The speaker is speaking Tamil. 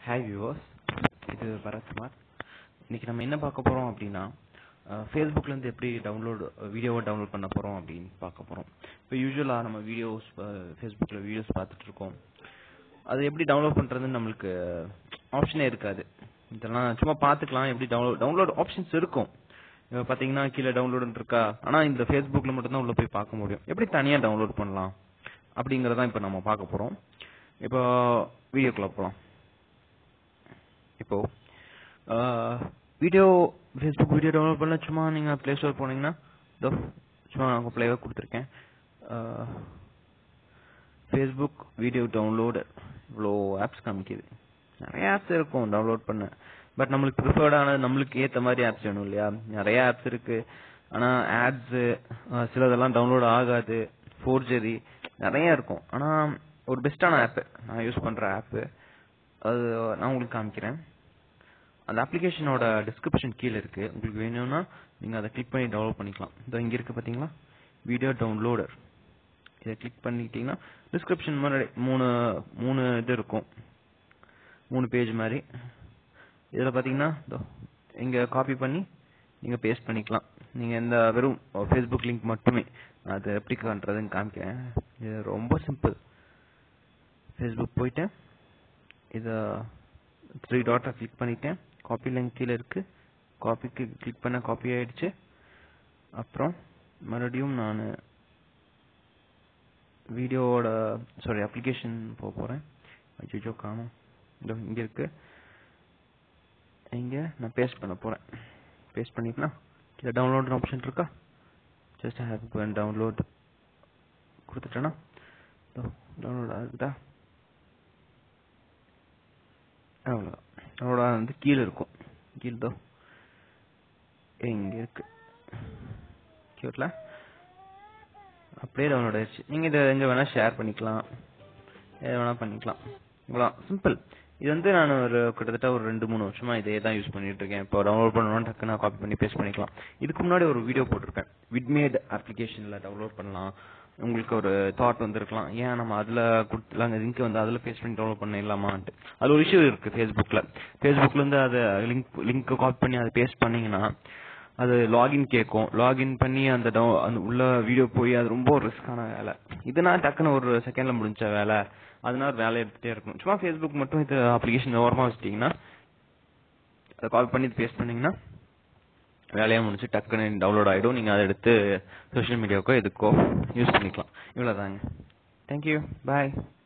ஹாய் வியூவர்ஸ் இது பரத்குமார் இன்னைக்கு நம்ம என்ன பார்க்க போறோம் அப்படின்னா ஃபேஸ்புக்ல இருந்து எப்படி டவுன்லோட் வீடியோவை டவுன்லோட் பண்ண போறோம் அப்படின்னு பார்க்க போறோம் இப்போ யூஸ்வலா நம்ம வீடியோஸ் ஃபேஸ்புக்ல வீடியோஸ் பார்த்துட்டு இருக்கோம் அது எப்படி டவுன்லோட் பண்றதுன்னு நம்மளுக்கு ஆப்ஷனே இருக்காது இதெல்லாம் சும்மா பார்த்துக்கலாம் எப்படி டவுன்லோட் டவுன்லோட் ஆப்ஷன்ஸ் இருக்கும் இப்போ பாத்தீங்கன்னா கீழே டவுன்லோட் இருக்கா ஆனா இந்த ஃபேஸ்புக்ல மட்டும் தான் உள்ள போய் பார்க்க முடியும் எப்படி தனியா டவுன்லோட் பண்ணலாம் அப்படிங்கறத இப்போ நம்ம பார்க்க போறோம் இப்போ வீடியோக்குள்ள போலாம் இப்போ வீடியோ ஃபேஸ்புக் வீடியோ டவுன்லோட் பண்ண சும்மா நீங்க ப்ளே ஸ்டோர் போனீங்கன்னா இதோ சும்மா நான் ப்ளேவே கொடுத்துருக்கேன் ஃபேஸ்புக் வீடியோ டவுன்லோட் இவ்வளோ ஆப்ஸ் காமிக்குது நிறைய ஆப்ஸ் இருக்கும் டவுன்லோட் பண்ண பட் நம்மளுக்கு ப்ரிஃபர்டான நம்மளுக்கு ஏத்த மாதிரி ஆப்ஸ் வேணும் இல்லையா நிறைய ஆப்ஸ் இருக்கு ஆனா ஆட்ஸ் சிலதெல்லாம் டவுன்லோட் ஆகாது ஃபோர்ஜரி நிறைய இருக்கும் ஆனா ஒரு பெஸ்டான ஆப் நான் யூஸ் பண்ற ஆப் அது நான் உங்களுக்கு காமிக்கிறேன் அந்த அப்ளிகேஷனோட டிஸ்கிரிப்ஷன் கீழே இருக்கு உங்களுக்கு வேணும்னா நீங்க அதை கிளிக் பண்ணி டவுன்லோட் பண்ணிக்கலாம் இதோ இங்க இருக்கு பாத்தீங்களா வீடியோ டவுன்லோடர் இதை கிளிக் பண்ணிட்டீங்கன்னா டிஸ்கிரிப்ஷன் மாதிரி மூணு மூணு இது இருக்கும் மூணு பேஜ் மாதிரி இதுல பாத்தீங்கன்னா இங்க காப்பி பண்ணி நீங்க பேஸ்ட் பண்ணிக்கலாம் நீங்க இந்த வெறும் ஃபேஸ்புக் லிங்க் மட்டுமே நான் அதை எப்படி பண்றதுன்னு காமிக்கிறேன் இது ரொம்ப சிம்பிள் ஃபேஸ்புக் போயிட்டேன் இத த்ரீ டாட்டை கிளிக் பண்ணிட்டேன் காப்பி லிங்க் கீழே இருக்கு காப்பிக்கு கிளிக் பண்ண காப்பி ஆயிடுச்சு அப்புறம் மறுபடியும் நான் வீடியோவோட சாரி அப்ளிகேஷன் போக போறேன் அச்சோ காணும் இதோ இங்க இருக்கு இங்க நான் பேஸ்ட் பண்ண போறேன் பேஸ்ட் பண்ணிக்கலாம் கீழே டவுன்லோட் ஆப்ஷன் இருக்கா ஜஸ்ட் ஹேவ் டவுன்லோட் கொடுத்துட்டேன்னா டவுன்லோட் ஆகுதா அவ்வளோதான் அதோட வந்து கீழே இருக்கும் கீழே இங்க இருக்கு கியூட்ல அப்படியே டவுன்லோட் ஆயிடுச்சு நீங்க இதை எங்க வேணா ஷேர் பண்ணிக்கலாம் எது வேணா பண்ணிக்கலாம் இவ்வளோ சிம்பிள் இது வந்து நான் ஒரு கிட்டத்தட்ட ஒரு ரெண்டு மூணு வருஷமா இதே தான் யூஸ் பண்ணிட்டு இருக்கேன் இப்போ டவுன்லோட் பண்ணணும் டக்கு நான் காப்பி பண்ணி பேஸ்ட் பண்ணிக்கலாம் இதுக்கு முன்னாடி ஒரு வீடியோ போட்டிருக்கேன் விட்மேட் அப்ளிகேஷன்ல டவுன்லோட் பண்ணலாம் உங்களுக்கு ஒரு தாட் வந்திருக்கலாம் ஏன் நம்ம அதுல கொடுத்துலாம் லிங்க் வந்து அதுல பேஸ்ட் பண்ணி டவுன்லோட் பண்ணிடலாமான்ட்டு அது ஒரு இஷ்யூ இருக்கு ஃபேஸ்புக்ல ஃபேஸ்புக்ல இருந்து அதை லிங்க் லிங்க் காப்பி பண்ணி அதை பேஸ்ட் பண்ணீங்கன்னா அது லாகின் கேட்கும் லாகின் பண்ணி அந்த அந்த உள்ள வீடியோ போய் அது ரொம்ப ரிஸ்கான வேலை இதுனா டக்குன்னு ஒரு செகண்ட்ல முடிஞ்ச வேலை அதனால வேலை எடுத்துட்டே இருக்கும் சும்மா ஃபேஸ்புக் மட்டும் இது அப்ளிகேஷன் ஓரமா வச்சிட்டீங்கன்னா அதை காப்பி பண்ணி பேஸ்ட் பண்ணீங்கன்னா வேலையா முடிச்சு டக்குன்னு டவுன்லோட் ஆயிடும் நீங்க அதை எடுத்து சோஷியல் மீடியாவுக்கோ எதுக்கோ யூஸ் பண்ணிக்கலாம் இவ்வளவுதாங்க தேங்க்யூ பாய்